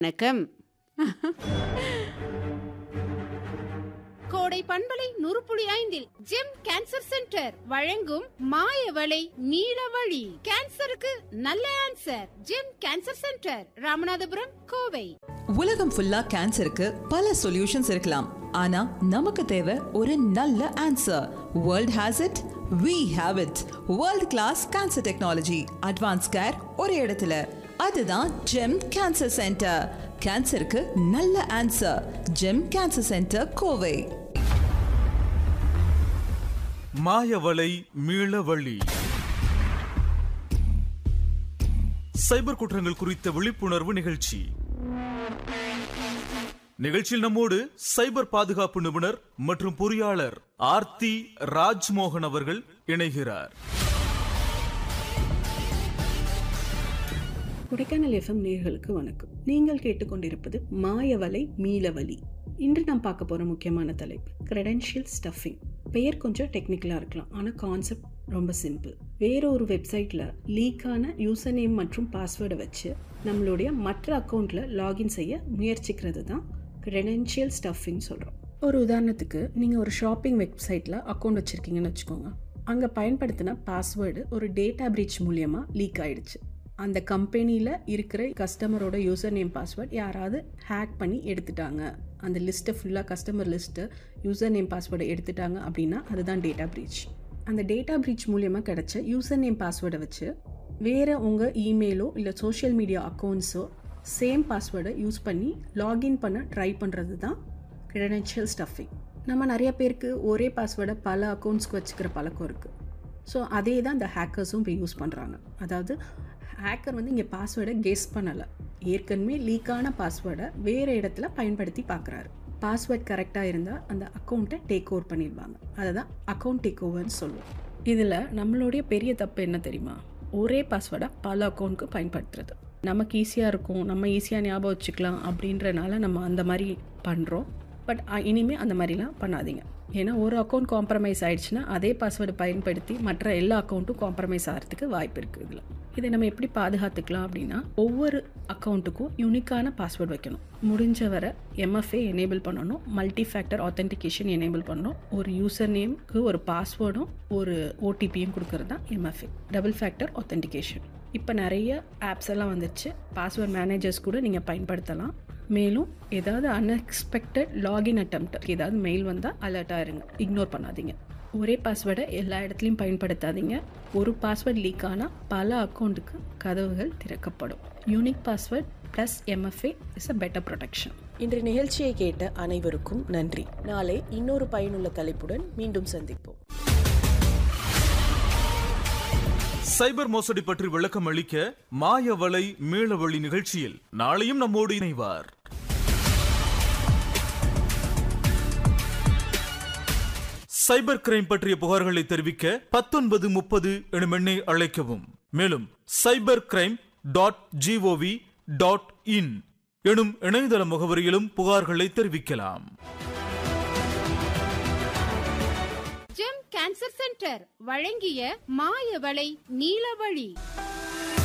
வணக்கம் கோடை பண்பலை நூறுப்புள்ளி ஐந்தில் ஜெம் கேன்சர் சென்டர் வழங்கும் மாயவளை நீலவழி கேன்சருக்கு நல்ல answer GEM cancer centre Ramanathapuram Kovai உலகம் ஃபுல்லா கேன்சருக்கு பல சொல்யூஷன்ஸ் இருக்கலாம் ஆனா நமக்கு தேவை ஒரு நல்ல answer world has it we have it world class cancer technology advance care ஒரு இடத்துல அதுதான் ஜெம் கேன்சர் சென்டர் கேன்சருக்கு நல்ல answer GEM cancer centre Kovai மாயவலை மீளவழி சைபர் குற்றங்கள் குறித்த விழிப்புணர்வு நிகழ்ச்சி நிகழ்ச்சியில் நம்மோடு சைபர் பாதுகாப்பு நிபுணர் மற்றும் பொறியாளர் ஆர்த்தி ராஜ்மோகன் அவர்கள் இணைகிறார் கொடைக்கானல் எஃப்எம் நேர்களுக்கு வணக்கம் நீங்கள் கேட்டுக்கொண்டிருப்பது மாயவலை மீளவலி இன்று நாம் பார்க்க போகிற முக்கியமான தலைப்பு கிரெடென்ஷியல் ஸ்டஃபிங் பெயர் கொஞ்சம் டெக்னிக்கலாக இருக்கலாம் ஆனால் கான்செப்ட் ரொம்ப சிம்பிள் வேற ஒரு வெப்சைட்டில் லீக்கான யூசர் நேம் மற்றும் பாஸ்வேர்டை வச்சு நம்மளுடைய மற்ற அக்கௌண்ட்டில் லாகின் செய்ய முயற்சிக்கிறது தான் கிரெடென்ஷியல் ஸ்டஃபிங் சொல்கிறோம் ஒரு உதாரணத்துக்கு நீங்கள் ஒரு ஷாப்பிங் வெப்சைட்டில் அக்கௌண்ட் வச்சுருக்கீங்கன்னு வச்சுக்கோங்க அங்கே பயன்படுத்தின பாஸ்வேர்டு ஒரு டேட்டா பிரீச் மூலியமாக லீக் ஆயிடுச்சு அந்த கம்பெனியில் இருக்கிற கஸ்டமரோட யூசர் நேம் பாஸ்வேர்ட் யாராவது ஹேக் பண்ணி எடுத்துட்டாங்க அந்த லிஸ்ட்டை ஃபுல்லாக கஸ்டமர் லிஸ்ட்டு யூசர் நேம் பாஸ்வேர்டை எடுத்துட்டாங்க அப்படின்னா அதுதான் டேட்டா பிரீச் அந்த டேட்டா பிரீச் மூலியமாக கிடைச்ச யூசர் நேம் பாஸ்வேர்டை வச்சு வேறு உங்கள் இமெயிலோ இல்லை சோஷியல் மீடியா அக்கௌண்ட்ஸோ சேம் பாஸ்வேர்டை யூஸ் பண்ணி லாகின் பண்ண ட்ரை பண்ணுறது தான் கிரெடென்ஷியல் ஸ்டஃபிங் நம்ம நிறைய பேருக்கு ஒரே பாஸ்வேர்டை பல அக்கௌண்ட்ஸ்க்கு வச்சுக்கிற பழக்கம் இருக்குது ஸோ அதே தான் இந்த ஹேக்கர்ஸும் இப்போ யூஸ் பண்ணுறாங்க அதாவது ஹேக்கர் வந்து இங்கே பாஸ்வேர்டை கெஸ் பண்ணலை ஏற்கனவே லீக்கான பாஸ்வேர்டை வேறு இடத்துல பயன்படுத்தி பார்க்குறாரு பாஸ்வேர்ட் கரெக்டாக இருந்தால் அந்த அக்கௌண்ட்டை டேக் ஓவர் பண்ணிடுவாங்க அதை தான் அக்கௌண்ட் டேக் ஓவர்னு சொல்லுவோம் இதில் நம்மளுடைய பெரிய தப்பு என்ன தெரியுமா ஒரே பாஸ்வேர்டை பல அக்கௌண்ட்க்கு பயன்படுத்துறது நமக்கு ஈஸியாக இருக்கும் நம்ம ஈஸியாக ஞாபகம் வச்சுக்கலாம் அப்படின்றனால நம்ம அந்த மாதிரி பண்ணுறோம் பட் இனிமேல் அந்த மாதிரிலாம் பண்ணாதீங்க ஏன்னா ஒரு அக்கௌண்ட் காம்ப்ரமைஸ் ஆயிடுச்சுன்னா அதே பாஸ்வேர்டு பயன்படுத்தி மற்ற எல்லா அக்கௌண்ட்டும் காம்ப்ரமைஸ் ஆகிறதுக்கு வாய்ப்பு இருக்குது இதில் இதை நம்ம எப்படி பாதுகாத்துக்கலாம் அப்படின்னா ஒவ்வொரு அக்கௌண்ட்டுக்கும் யூனிக்கான பாஸ்வேர்டு வைக்கணும் முடிஞ்ச வரை எம்எஃப்ஏ எனேபிள் பண்ணணும் மல்டி ஃபேக்டர் ஆத்தென்டிகேஷன் எனேபிள் பண்ணணும் ஒரு யூசர் நேம்க்கு ஒரு பாஸ்வேர்டும் ஒரு ஓடிபியும் கொடுக்கறது தான் எம்எஃப்ஏ டபுள் ஃபேக்டர் ஆத்தென்டிகேஷன் இப்போ நிறைய ஆப்ஸ் எல்லாம் வந்துச்சு பாஸ்வேர்ட் மேனேஜர்ஸ் கூட நீங்கள் பயன்படுத்தலாம் மேலும் ஏதாவது அன்எக்ஸ்பெக்டட் லாகின் அட்டம்ப்ட் ஏதாவது மெயில் வந்தால் அலர்ட்டாக இருங்க இக்னோர் பண்ணாதீங்க ஒரே பாஸ்வேர்டை எல்லா இடத்துலையும் பயன்படுத்தாதீங்க ஒரு பாஸ்வேர்ட் லீக் ஆனால் பல அக்கௌண்ட்டுக்கு கதவுகள் திறக்கப்படும் unique password plus MFA is a better protection இன்று நிகழ்ச்சியை கேட்ட அனைவருக்கும் நன்றி நாளை இன்னொரு பயனுள்ள தலைப்புடன் மீண்டும் சந்திப்போம் சைபர் மோசடி பற்றி விளக்கம் அளிக்க மாயவலை மீளவழி நிகழ்ச்சியில் நாளையும் நம்மோடு இணைவார் சைபர் கிரைம் பற்றிய புகார்களை தெரிவிக்க பத்தொன்பது முப்பது எனும் எண்ணை அழைக்கவும் மேலும் cyber crime dot gov dot in எனும் இணையதள முகவரியிலும் புகார்களை தெரிவிக்கலாம் ஜெம் கேன்சர் சென்டர் வழங்கிய மாயவளை நீலவழி